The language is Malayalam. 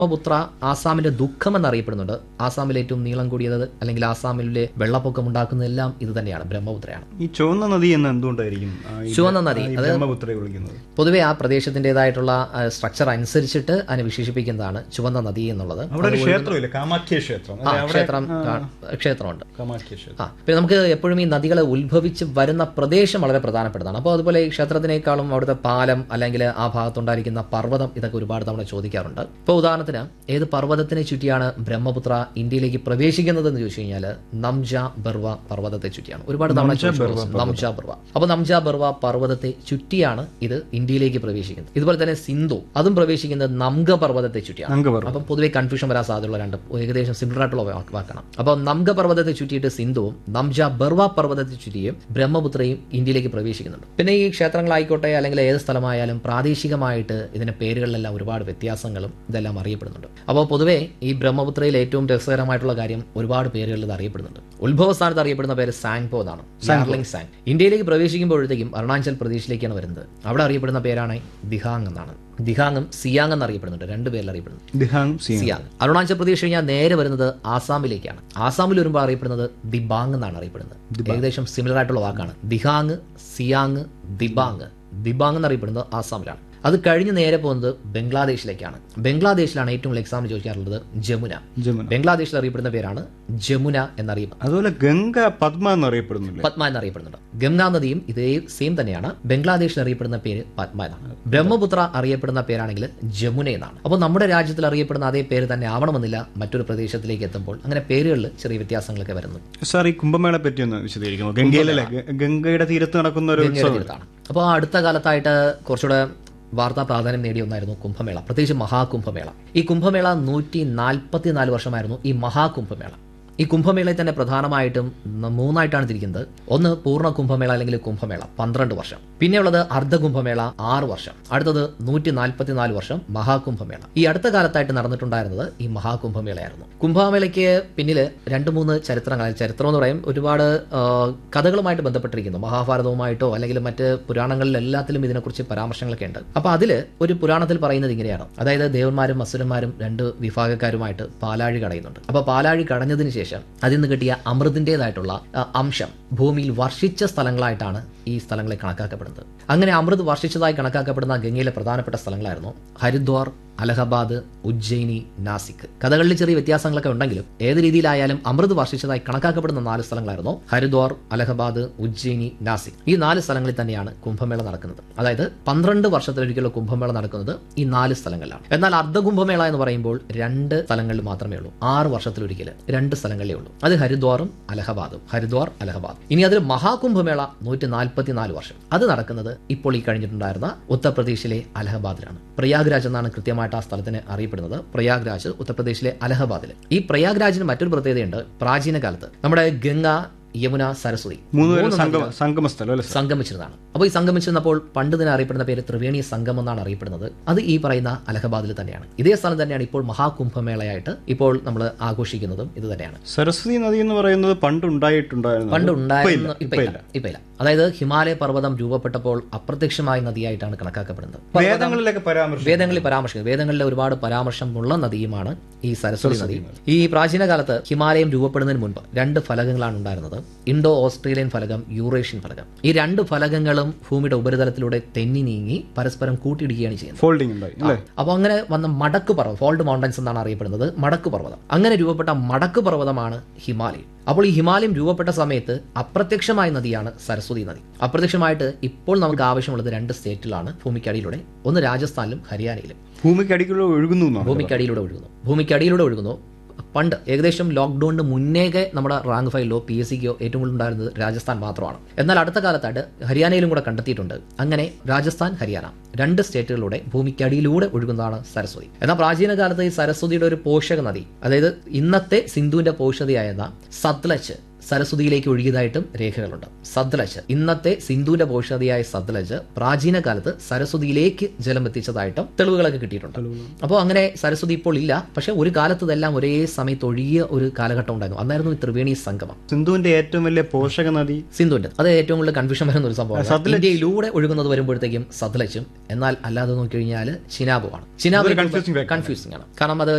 ബ്രഹ്മപുത്ര ആസാമിന്റെ ദുഃഖം എന്നറിയപ്പെടുന്നുണ്ട് ആസാമിലെ ഏറ്റവും നീളം കൂടിയത് അല്ലെങ്കിൽ ആസാമിലെ വെള്ളപ്പൊക്കം ഉണ്ടാക്കുന്നതെല്ലാം ഇത് തന്നെയാണ് ബ്രഹ്മപുത്രയാണ് ഈ ചുവന്ന നദി എന്ന് എന്തുകൊണ്ടായിരിക്കും ആ, ഈ ചുവന്ന നദി, ഈ ബ്രഹ്മപുത്രയെ വിളിക്കുന്നത് പൊതുവെ ആ പ്രദേശത്തിൻ്റെതായിട്ടുള്ള സ്ട്രക്ചർ അനുസരിച്ചിട്ട് അതിനെ വിശേഷിപ്പിക്കുന്നതാണ് ചുവന്ന നദി എന്നുള്ളത് അവിടെ ഒരു ക്ഷേത്രമില്ല കാമാഖ്യ ക്ഷേത്രം ആ അല്ലെ അവിടെ ക്ഷേത്രം കാ- ക്ഷേത്രമുണ്ട് കാമാഖ്യ ക്ഷേത്രം ആ പിന്നെ നമുക്ക് എപ്പോഴും ഈ നദികൾ ഉത്ഭവിച്ച് വരുന്ന പ്രദേശം വളരെ പ്രധാനപ്പെട്ടതാണ് അപ്പോൾ അതുപോലെ ഈ ക്ഷേത്രത്തിനേക്കാളും അവിടുത്തെ പാലം അല്ലെങ്കിൽ ആ ഭാഗത്തുണ്ടായിരിക്കുന്ന പർവ്വതം ഇതൊക്കെ ഒരുപാട് തവണ ചോദിക്കാറുണ്ട് ഇപ്പോൾ ഉദാഹരണത്തിന് ഏത് പർവ്വതത്തിനെ ചുറ്റിയാണ് ബ്രഹ്മപുത്ര ഇന്ത്യയിലേക്ക് പ്രവേശിക്കുന്നത് എന്ന് ചോദിച്ചു കഴിഞ്ഞാൽ നംജ ബർവ പർവ്വതത്തെ ചുറ്റിയാണ് ഒരുപാട് തവണ ചോദിച്ചു നംജ ബർവ അപ്പോൾ നംജ ബർവ പർവ്വതത്തെ ചുറ്റിയാണ് ഇത് ഇന്ത്യയിലേക്ക് പ്രവേശിക്കുന്നത് ഇതുപോലെ തന്നെ സിന്ധു അതും പ്രവേശിക്കുന്നത് നംഗ പർവ്വതത്തെ ചുറ്റിയാണ് അങ്കപർവ്വം അപ്പം പൊതുവെ കൺഫ്യൂഷൻ വരാൻ സാധ്യതയുള്ള രണ്ട് ഏകദേശം സിമിലർ ആയിട്ടുള്ള വാക്ക് വാക്കാണ് അപ്പോൾ നംഗ പർവ്വതത്തെ ചുറ്റിയിട്ട് സിന്ധുവും നംജ ബർവ പർവ്വതത്തെ ചുറ്റിയും ബ്രഹ്മപുത്രയും ഇന്ത്യയിലേക്ക് പ്രവേശിക്കുന്നുണ്ട് പിന്നെ ഈ ക്ഷേത്രങ്ങളായിക്കോട്ടെ അല്ലെങ്കിൽ ഏത് സ്ഥലമായാലും പ്രാദേശികമായിട്ട് ഇതിന്റെ പേരുകളിലെല്ലാം ഒരുപാട് വ്യത്യാസങ്ങളും ഇതെല്ലാം അറിയപ്പെടുന്നുണ്ട് അപ്പോൾ പൊതുവെ ഈ ബ്രഹ്മപുത്രയിൽ ഏറ്റവും രസകരമായിട്ടുള്ള കാര്യം ഒരുപാട് പേരുകളിൽ ഇത് അറിയപ്പെടുന്നുണ്ട് ഉത്ഭവസ്ഥാനത്ത് അറിയപ്പെടുന്ന പേര് സാങ്പോ എന്നാണ് സാർലിംഗ് സാങ് ഇന്ത്യയിലേക്ക് പ്രവേശിക്കുമ്പോഴത്തേക്കും അരുണാചൽ പ്രദേശിലേക്കാണ് വരുന്നത് അവിടെ അറിയപ്പെടുന്ന പേരാണ് ദിഹാങ് എന്നാണ് ദിഹാങ്ങും സിയാങ് എന്നറിയപ്പെടുന്നുണ്ട് രണ്ട് പേരിൽ അറിയപ്പെടുന്നു ദിഹാങ് സിംഗ് സിയാങ് അരുണാചൽ പ്രദേശ് കഴിഞ്ഞാൽ നേരെ വരുന്നത് ആസാമിലേക്കാണ് ആസാമിൽ വരുമ്പോൾ അറിയപ്പെടുന്നത് ദിബാങ് എന്നാണ് അറിയപ്പെടുന്നത് ഏകദേശം സിമിലർ ആയിട്ടുള്ള വാക്കാണ് ദിഹാങ് സിയാങ് ദിബാങ് ദിബാങ് എന്നറിയപ്പെടുന്നത് ആസാമിലാണ് അത് കഴിഞ്ഞ് നേരെ പോകുന്നത് ബംഗ്ലാദേശിലേക്കാണ് ബംഗ്ലാദേശിലാണ് ഏറ്റവും കൂടുതൽ എക്സാമിന് ചോദിക്കാറുള്ളത് ജമുന ജമുന ബംഗ്ലാദേശിൽ അറിയപ്പെടുന്ന പേരാണ് ജമുന എന്നറിയപ്പെടുന്നത് അതുപോലെ ഗംഗ പത്മ എന്നറിയപ്പെടുന്നില്ലേ പത്മ എന്നറിയപ്പെടുന്നുണ്ട് ഗംഗാ നദിയും ഇതേ സെയിം തന്നെയാണ് ബംഗ്ലാദേശിൽ അറിയപ്പെടുന്ന പേര് പത്മ എന്നാണ് ബ്രഹ്മപുത്ര അറിയപ്പെടുന്ന പേരാണെങ്കിൽ ജമുന എന്നാണ് അപ്പോൾ നമ്മുടെ രാജ്യത്തിൽ അറിയപ്പെടുന്ന അതേ പേര് തന്നെ ആവണമെന്നില്ല മറ്റൊരു പ്രദേശത്തിലേക്ക് എത്തുമ്പോൾ അങ്ങനെ പേരുകളിൽ ചെറിയ വ്യത്യാസങ്ങളൊക്കെ വരുന്നു സാർ ഈ കുംഭമേളയെ പറ്റി ഒന്ന് വിശദീകരിക്കുന്നു ഗംഗയിലല്ലേ ഗ- ഗംഗയുടെ തീരത്ത് നടക്കുന്ന ഒരു ഗംഗയുടെ ഉത്സവം തീരത്താണ് അപ്പോൾ അടുത്ത കാലത്തായിട്ട് കുറച്ചുകൂടെ വാർത്താ പ്രാധാന്യം നേടിയ ഒന്നായിരുന്നു കുംഭമേള പ്രത്യേകിച്ച് മഹാകുംഭമേള ഈ കുംഭമേള നൂറ്റി നാൽപ്പത്തിനാല് വർഷമായിരുന്നു ഈ മഹാകുംഭമേള ഈ കുംഭമേളയിൽ തന്നെ പ്രധാനമായിട്ടും ന- മൂന്നായിട്ടാണ് തിരിക്കുന്നത് ഒന്ന് പൂർണ്ണ കുംഭമേള അല്ലെങ്കിൽ കുംഭമേള പന്ത്രണ്ട് വർഷം പിന്നെയുള്ളത് അർദ്ധ കുംഭമേള ആറ് വർഷം അടുത്തത് നൂറ്റി നാൽപ്പത്തിനാല് വർഷം മഹാകുംഭമേള ഈ അടുത്ത കാലത്തായിട്ട് നടന്നിട്ടുണ്ടായിരുന്നത് ഈ മഹാകുംഭമേളയായിരുന്നു കുംഭമേളയ്ക്ക് പിന്നിൽ രണ്ട് മൂന്ന് ചരിത്രങ്ങൾ ചരിത്രം എന്ന് പറയും ഒരുപാട് ആ, കഥകളുമായിട്ട് ബന്ധപ്പെട്ടിരിക്കുന്നു മഹാഭാരതവുമായിട്ടോ അല്ലെങ്കിൽ മറ്റ് പുരാണങ്ങളിൽ എല്ലാത്തിലും ഇതിനെക്കുറിച്ച് പരാമർശങ്ങളൊക്കെ ഉണ്ട് അപ്പൊ അതിൽ ഒരു പുരാണത്തിൽ പറയുന്നത് ഇങ്ങനെയാണ് അതായത് ദേവന്മാരും അസുരന്മാരും രണ്ട് വിഭാഗക്കാരുമായിട്ട് പാലാഴി കടയുന്നുണ്ട് അപ്പൊ പാലാഴി കടഞ്ഞതിന് ശേഷം അതിൽ നിന്ന് കിട്ടിയ അമൃതിൻ്റെതായിട്ടുള്ള ആ, അംശം ഭൂമിയിൽ വർഷിച്ച സ്ഥലങ്ങളായിട്ടാണ് ഈ സ്ഥലങ്ങളെ കണക്കാക്കപ്പെടുന്നത് അങ്ങനെ അമൃത് വർഷിച്ചതായി കണക്കാക്കപ്പെടുന്ന ഗംഗയിലെ പ്രധാനപ്പെട്ട സ്ഥലങ്ങളായിരുന്നു ഹരിദ്വാർ അലഹബാദ് ഉജ്ജയിനി നാസിക് കഥകളിൽ ചെറിയ വ്യത്യാസങ്ങളൊക്കെ ഉണ്ടെങ്കിലും ഏത് രീതിയിലായാലും അമൃത് വർഷിച്ചതായി കണക്കാക്കപ്പെടുന്ന നാല് സ്ഥലങ്ങളായിരുന്നു ഹരിദ്വാർ അലഹബാദ് ഉജ്ജയിനി നാസിക് ഈ നാല് സ്ഥലങ്ങളിൽ തന്നെയാണ് കുംഭമേള നടക്കുന്നത് അതായത് പന്ത്രണ്ട് വർഷത്തിലൊരിക്കലുള്ള കുംഭമേള നടക്കുന്നത് ഈ നാല് സ്ഥലങ്ങളിലാണ് എന്നാൽ അർദ്ധ കുംഭമേള എന്ന് പറയുമ്പോൾ രണ്ട് സ്ഥലങ്ങളിൽ മാത്രമേ ഉള്ളൂ ആറ് വർഷത്തിലൊരിക്കൽ രണ്ട് സ്ഥലങ്ങളിലേ ഉള്ളൂ അത് ഹരിദ്വാറും അലഹബാദും ഹരിദ്വാർ അലഹബാദ് ഇനി അതിൽ മഹാകുംഭമേള നൂറ്റി നാൽപ്പത്തിനാല് വർഷം അത് നടക്കുന്നത് ഇപ്പോൾ ഈ കഴിഞ്ഞിട്ടുണ്ടായിരുന്ന ഉത്തർപ്രദേശിലെ അലഹബാദിലാണ് പ്രയാഗ്രാജ് എന്നാണ് കൃത്യമായിട്ട് ആ സ്ഥലത്തിന് അറിയപ്പെടുന്നത് പ്രയാഗ്രാജ് ഉത്തർപ്രദേശിലെ അലഹബാദിൽ ഈ പ്രയാഗ്രാജിന് മറ്റൊരു പ്രത്യേകതയുണ്ട് പ്രാചീന കാലത്ത് നമ്മുടെ ഗംഗ യമുന സരസ്വതി മൂന്ന് പേരും സംഗമ സംഗമ സ്ഥലം അല്ലേ സാർ സംഗമിച്ചിരുന്നതാണ് അപ്പോൾ ഈ സംഗമിച്ചിരുന്നപ്പോൾ പണ്ട് തന്നെ അറിയപ്പെടുന്ന പേര് ത്രിവേണി സംഗമം എന്നാണ് അറിയപ്പെടുന്നത് അത് ഈ പറയുന്ന അലഹബാദിൽ തന്നെയാണ് ഇതേ സ്ഥലം തന്നെയാണ് ഇപ്പോൾ മഹാകുംഭമേളയായിട്ട് ഇപ്പോൾ നമ്മൾ ആഘോഷിക്കുന്നതും ഇത് തന്നെയാണ് സരസ്വതി നദി എന്ന് പറയുന്നത് പണ്ട് ഉണ്ടായിട്ടുണ്ടായിരുന്നു പണ്ട് ഉണ്ടായിരുന്ന ഇപ്പൊ ഇല്ല ഇപ്പൊ ഇല്ല അതായത് ഹിമാലയ പർവ്വതം രൂപപ്പെട്ടപ്പോൾ അപ്രത്യക്ഷമായ നദിയായിട്ടാണ് കണക്കാക്കപ്പെടുന്നത് വേദങ്ങളിലൊക്കെ പരാമർശം വേദങ്ങളിൽ പരാമർശിക്കുന്നത് വേദങ്ങളിലെ ഒരുപാട് പരാമർശമുള്ള നദിയുമാണ് ഈ സരസ്വതി നദി ഈ പ്രാചീന കാലത്ത് ഹിമാലയം രൂപപ്പെടുന്നതിന് മുൻപ് രണ്ട് ഫലകങ്ങളാണ് ഉണ്ടായിരുന്നത് ഇൻഡോ ഓസ്ട്രേലിയൻ ഫലകം യൂറേഷ്യൻ ഫലകം ഈ രണ്ട് ഫലകങ്ങളും ഭൂമിയുടെ ഉപരിതലത്തിലൂടെ തെന്നി നീങ്ങി പരസ്പരം കൂട്ടിയിടിക്കുകയാണ് ചെയ്യുന്നത് ഫോൾഡിംഗ് ഉണ്ടായി അല്ലേ അപ്പോൾ അങ്ങനെ വന്ന മടക്ക് പർവ്വതം ഫോൾഡ് മൗണ്ടൻസ് എന്നാണ് അറിയപ്പെടുന്നത് മടക്ക് പർവ്വതം അങ്ങനെ രൂപപ്പെട്ട മടക്ക് പർവ്വതമാണ് ഹിമാലയം അപ്പോൾ ഈ ഹിമാലയം രൂപപ്പെട്ട സമയത്ത് അപ്രത്യക്ഷമായ നദിയാണ് സരസ്വതി നദി അപ്രത്യക്ഷമായിട്ട് ഇപ്പോൾ നമുക്ക് ആവശ്യമുള്ളത് രണ്ട് സ്റ്റേറ്റിലാണ് ഭൂമിക്കടിയിലൂടെ ഒന്ന് രാജസ്ഥാനിലും ഹരിയാനയിലും ഭൂമിക്കടിക്കുള്ള ഒഴുകുന്നു എന്നാണ് ഭൂമിക്കടിയിലൂടെ ഒഴുകുന്നു ഭൂമിക്കടിയിലൂടെ ഒഴുകുന്നു പണ്ട് ഏകദേശം ലോക്ക്ഡൌണിന് മുന്നേക്കെ നമ്മുടെ റാങ്ക് ഫയലിലോ പി എസ് സിക്കോ ഏറ്റവും കൂടുതൽ ഉണ്ടായിരുന്നത് രാജസ്ഥാൻ മാത്രമാണ് എന്നാൽ അടുത്ത കാലത്തായിട്ട് ഹരിയാനയിലും കൂടെ കണ്ടെത്തിയിട്ടുണ്ട് അങ്ങനെ രാജസ്ഥാൻ ഹരിയാന രണ്ട് സ്റ്റേറ്റുകളിലൂടെ ഭൂമിക്കടിയിലൂടെ ഒഴുകുന്നതാണ് സരസ്വതി എന്നാൽ പ്രാചീന കാലത്ത് ഈ സരസ്വതിയുടെ ഒരു പോഷക നദി അതായത് ഇന്നത്തെ സിന്ധുവിന്റെ പോഷകതയായിരുന്ന സത്ലജ് സരസ്വതിയിലേക്ക് ഒഴുകിയതായിട്ടും രേഖകളുണ്ട് സത്ലജ് ഇന്നത്തെ സിന്ധുവിന്റെ പോഷകതയായ സത്ലജ് പ്രാചീന കാലത്ത് സരസ്വതിയിലേക്ക് ജലം എത്തിച്ചതായിട്ടും തെളിവുകളൊക്കെ കിട്ടിയിട്ടുണ്ട് അപ്പോൾ അങ്ങനെ സരസ്വതി ഇപ്പോൾ ഇല്ല പക്ഷെ ഒരു കാലത്ത് ഇതെല്ലാം ഒരേ സമയത്ത് ഒഴുകിയ ഒരു കാലഘട്ടം ഉണ്ടായിരുന്നു അന്നായിരുന്നു ഈ ത്രിവേണി സംഗമം സിന്ധുവിന്റെ ഏറ്റവും വലിയ പോഷക നദി സിന്ധുവിന്റെ അത് ഏറ്റവും കൂടുതൽ കൺഫ്യൂഷൻ വരുന്ന ഒരു സംഭവമാണ് ഇന്ത്യയിലൂടെ ഒഴുകുന്നത് വരുമ്പോഴത്തേക്കും സത്ലജും എന്നാൽ അല്ലാതെ നോക്കി കഴിഞ്ഞാൽ ചിനാബുമാണ് ചിനാബ് confusing fact. കൺഫ്യൂസിംഗ് ആണ് കാരണം അത്